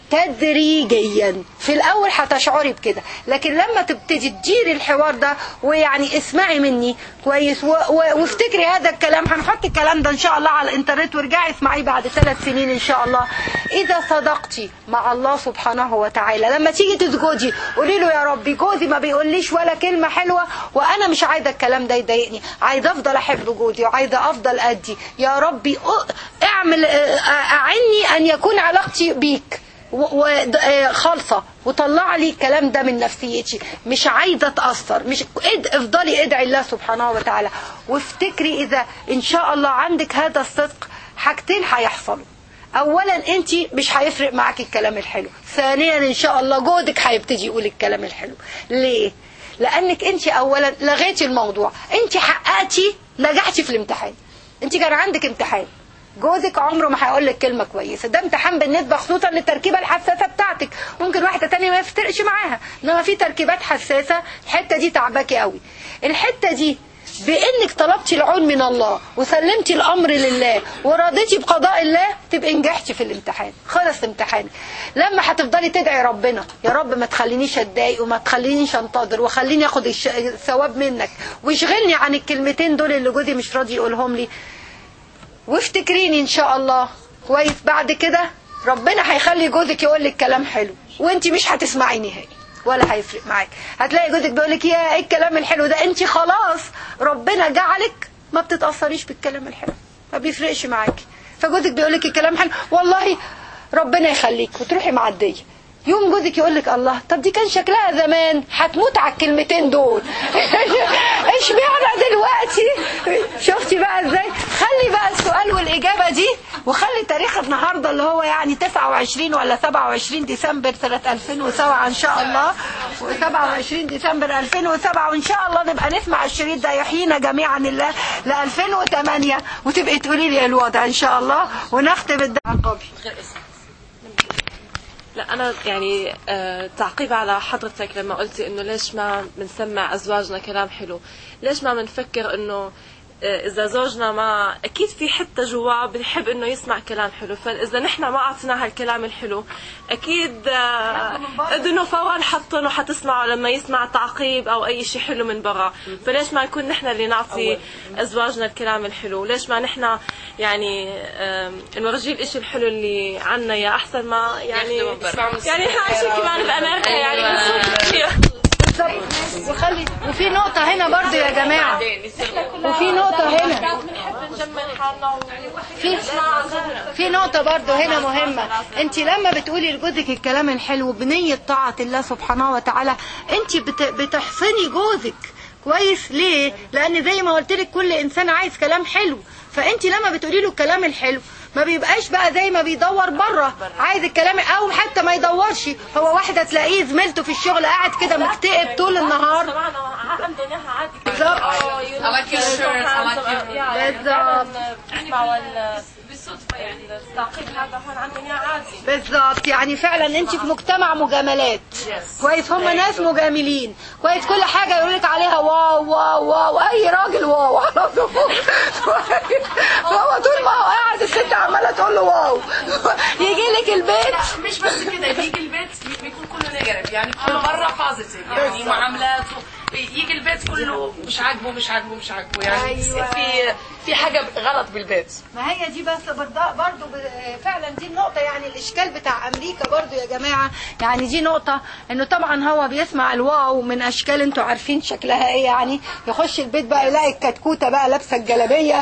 تدريجيا في الاول هتشعري بكده لكن لما تبتدي تديري الحوار ده ويعني اسمعي مني كويس و- و- وافتكري هذا الكلام هنحط الكلام ده ان شاء الله على الانترنت وارجعي اسمعيه بعد ثلاث سنين ان شاء الله اذا صدقتي مع الله سبحانه وتعالى لما تيجي تسجدي قولي له يا ربي جوزي ما بيقوليش ولا كلمه حلوه وانا مش عايزه الكلام ده يضايقني عايزه افضل احب جوزي وعايزه افضل ادي يا ربي أ- اعمل اه، اعني ان يكون علاقتي بيك وخالصة وطلع لي الكلام ده من نفسيتي مش عايزة اتأثر مش اد افضلي ادعي الله سبحانه وتعالى وافتكري اذا ان شاء الله عندك هذا الصدق حاجتين هيحصلوا اولا انت مش هيفرق معاكي الكلام الحلو ثانيا ان شاء الله جودك هيبتدي يقول الكلام الحلو ليه لانك انت اولا لغيتي الموضوع انت حققتي نجحتي في الامتحان انت كان عندك امتحان جوزك عمره ما هيقول لك كلمه كويسه ده امتحان بالنسبه خصوصا للتركيبه الحساسه بتاعتك ممكن واحده تانية ما يفترقش معاها انما في تركيبات حساسه الحته دي تعباكي قوي الحته دي بانك طلبتي العون من الله وسلمتي الامر لله ورضيتي بقضاء الله تبقي نجحتي في الامتحان خلص امتحانك لما هتفضلي تدعي ربنا يا رب ما تخلينيش اتضايق وما تخلينيش انتظر وخليني اخد الش- الثواب منك واشغلني عن الكلمتين دول اللي جوزي مش راضي يقولهم لي وافتكريني ان شاء الله كويس بعد كده ربنا هيخلي جوزك يقول لك كلام حلو وانت مش هتسمعي نهائي ولا هيفرق معاك هتلاقي جوزك بيقول لك يا ايه الكلام الحلو ده انت خلاص ربنا جعلك ما بتتاثريش بالكلام الحلو ما بيفرقش معاكي فجوزك بيقول لك الكلام حلو والله ربنا يخليك وتروحي معديه يوم جوزك يقول لك الله طب دي كان شكلها زمان هتموت على الكلمتين دول اشمعنى دلوقتي شفتي بقى ازاي خلي بقى السؤال والاجابه دي وخلي تاريخ النهارده اللي هو يعني 29 ولا 27 ديسمبر سنه 2007 ان شاء الله 27 ديسمبر 2007 وان شاء الله نبقى نسمع الشريط ده يحيينا جميعا الله ل 2008 وتبقي تقولي لي الوضع ان شاء الله ونختم الدعاء لا انا يعني آه تعقيب على حضرتك لما قلتي انه ليش ما بنسمع ازواجنا كلام حلو ليش ما بنفكر انه آه، اذا زوجنا ما اكيد في حتى جواه بنحب انه يسمع كلام حلو فاذا نحن ما اعطيناه الكلام الحلو اكيد آه، اذنه فورا حطنه حتسمعه لما يسمع تعقيب او اي شيء حلو من برا فليش ما نكون نحن اللي نعطي ازواجنا الكلام الحلو ليش ما نحن يعني آم، نورجيه الاشي الحلو اللي عنا يا احسن ما يعني يعني هاي شيء كمان بامريكا يعني بنشوف كثير. بالظبط وخلي وفي نقطة هنا برضو يا جماعة وفي نقطة هنا بنحب نجمل حالنا في في نقطة برضو هنا مهمة انت لما بتقولي لجوزك الكلام الحلو بنية طاعة الله سبحانه وتعالى انت بت- بتحصني جوزك كويس ليه لان زي ما قلت لك كل انسان عايز كلام حلو فانت لما بتقولي له الكلام الحلو ما بيبقاش بقى زي ما بيدور بره عايز الكلام او حتى ما يدورش هو واحده تلاقيه زميلته في الشغل قاعد كده مكتئب طول النهار طبعا عندي اياها عادي بالظبط. I like your shirt, I like your- بالظبط. بسمع بالصدفة يعني التعقيب هذا هون عندي اياه عادي بالظبط يعني فعلا انت في مجتمع مجاملات كويس هم ناس مجاملين كويس كل حاجه يقول لك عليها واو واو واو اي راجل واو على طول فهو طول ما هو قاعد الست عماله تقول له واو يجي لك البيت مش بس كده بيجي البيت بيكون كله نيجاتيف يعني كل مره بوزيتيف يعني معاملات يجي البيت كله مش عاجبه مش عاجبه مش عاجبه يعني أيوة. في في حاجه غلط بالبيت ما هي دي بس برضه برضه فعلا دي النقطة يعني الإشكال بتاع أمريكا برضه يا جماعة يعني دي نقطة إنه طبعا هو بيسمع الواو من أشكال أنتوا عارفين شكلها إيه يعني يخش البيت بقى يلاقي الكتكوتة بقى لابسة الجلابية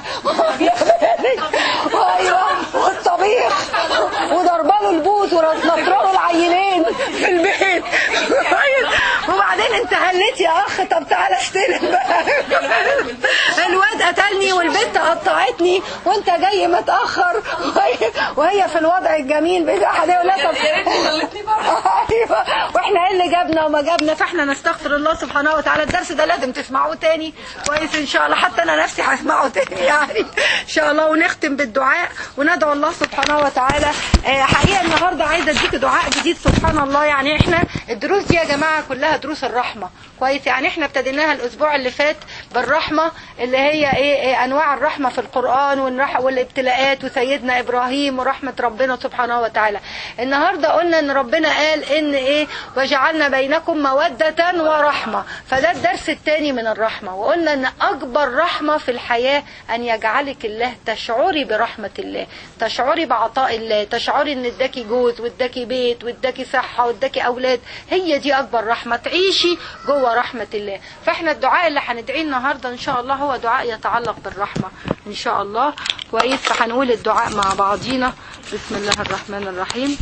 أيوه والطبيخ وضرباله البوز ونطرله العيلين في البيت وبعدين انت هليت يا اخ طب تعالى استلم بقى الواد قتلني والبنت قطعتني وانت جاي متاخر وهي, وهي في الوضع الجميل بتاعها ده يقول لها طب ايوه واحنا ايه اللي جابنا وما جابنا فاحنا نستغفر الله سبحانه وتعالى الدرس ده لازم تسمعوه تاني كويس ان شاء الله حتى انا نفسي هسمعه تاني يعني ان شاء الله ونختم بالدعاء وندعو الله سبحانه وتعالى آه، حقيقه النهارده عايزه اديك دعاء جديد سبحان الله يعني احنا الدروس دي يا جماعه كلها دروس الرحمه كويس يعني احنا ابتديناها الاسبوع اللي فات بالرحمه اللي هي ايه, إيه انواع الرحمه في القران والرح- والابتلاءات وسيدنا ابراهيم ورحمه ربنا سبحانه وتعالى النهارده قلنا ان ربنا قال ان ايه وجعلنا بينكم موده ورحمه فده الدرس الثاني من الرحمه وقلنا ان اكبر رحمه في الحياه ان يجعلك الله تشعري برحمه الله تشعري بعطاء الله تشعري ان اداكي جوز واداكي بيت واداكي صحه واداكي اولاد هي دي اكبر رحمه تعيشي جوه رحمه الله فاحنا الدعاء اللي هندعيه النهارده ان شاء الله هو دعاء يتعلق بالرحمه ان شاء الله كويس فهنقول الدعاء مع بعضينا بسم الله الرحمن الرحيم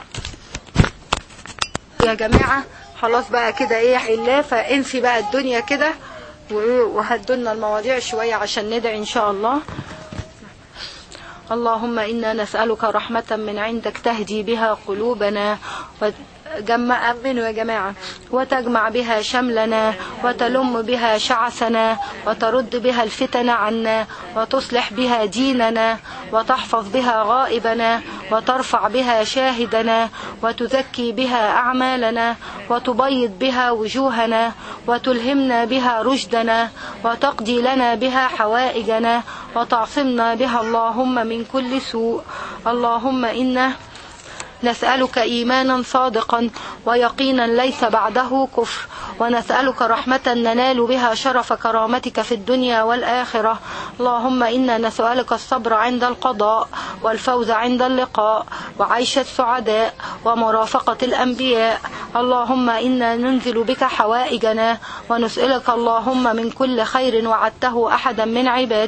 يا جماعه خلاص بقى كده ايه الله فانسي بقى الدنيا كده وهدوا لنا المواضيع شويه عشان ندعي ان شاء الله اللهم إنا نسألك رحمة من عندك تهدي بها قلوبنا وجمع أمنوا يا جماعة وتجمع بها شملنا وتلم بها شعثنا وترد بها الفتن عنا وتصلح بها ديننا وتحفظ بها غائبنا وترفع بها شاهدنا وتزكي بها أعمالنا وتبيض بها وجوهنا وتلهمنا بها رشدنا وتقضي لنا بها حوائجنا وتعصمنا بها اللهم من كل سوء اللهم إنا نسألك إيمانا صادقا ويقينا ليس بعده كفر ونسألك رحمة ننال بها شرف كرامتك في الدنيا والآخرة اللهم إنا نسألك الصبر عند القضاء والفوز عند اللقاء وعيش السعداء ومرافقة الأنبياء اللهم إنا ننزل بك حوائجنا ونسألك اللهم من كل خير وعدته أحدا من عبادك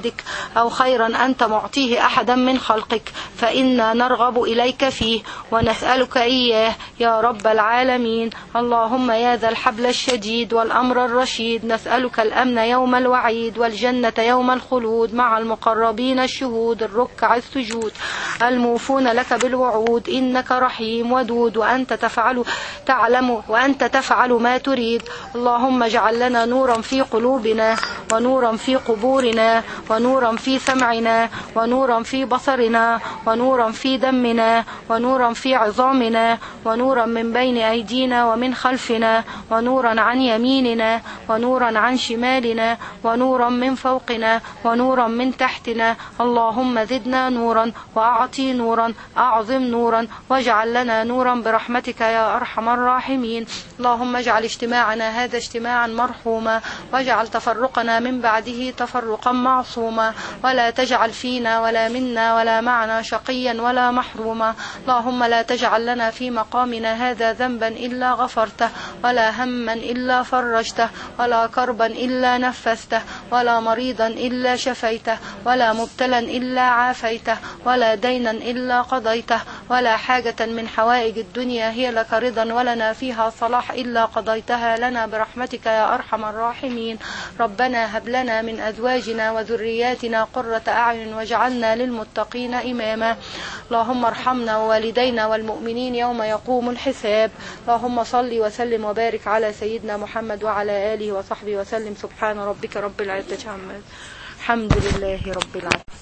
أو خيرا أنت معطيه أحدا من خلقك فإنا نرغب إليك فيه ونسألك إياه يا رب العالمين اللهم يا ذا الحبل الشديد والأمر الرشيد نسألك الأمن يوم الوعيد والجنة يوم الخلود مع المقربين الشهود الركع السجود الموفون لك بالوعود إنك رحيم ودود وأنت تفعل تعلم وأنت تفعل ما تريد اللهم اجعل لنا نورا في قلوبنا ونورا في قبورنا ونورا في سمعنا ونورا في بصرنا ونورا في دمنا ونورا في عظامنا ونورا من بين أيدينا ومن خلفنا ونورا عن يميننا ونورا عن شمالنا ونورا من فوقنا ونورا من تحتنا اللهم زدنا نورا وأعطي نورا أعظم نورا واجعل لنا نورا برحمتك يا أرحم الراحمين اللهم اجعل اجتماعنا هذا اجتماعا مرحوما واجعل تفرقنا من بعده تفرقا معصوما ولا تجعل فينا ولا منا ولا معنا شقيا ولا محروما اللهم لا تجعل لنا في مقامنا هذا ذنبا إلا غفرته ولا هما إلا فرجته ولا كربا إلا نفسته ولا مريضا إلا شفيته ولا مبتلا إلا عافيته ولا دينا إلا قضيته ولا حاجة من حوائج الدنيا هي لك رضا ولنا فيها صلاح إلا قضيتها لنا برحمتك يا أرحم الراحمين ربنا هب لنا من أزواجنا وذرياتنا قرة أعين واجعلنا للمتقين إماما اللهم ارحمنا ووالدينا والمؤمنين يوم يقوم الحساب اللهم صل وسلم وبارك على سيدنا محمد وعلى آله وصحبه وسلم سبحان ربك رب العزة عما الحمد لله رب العالمين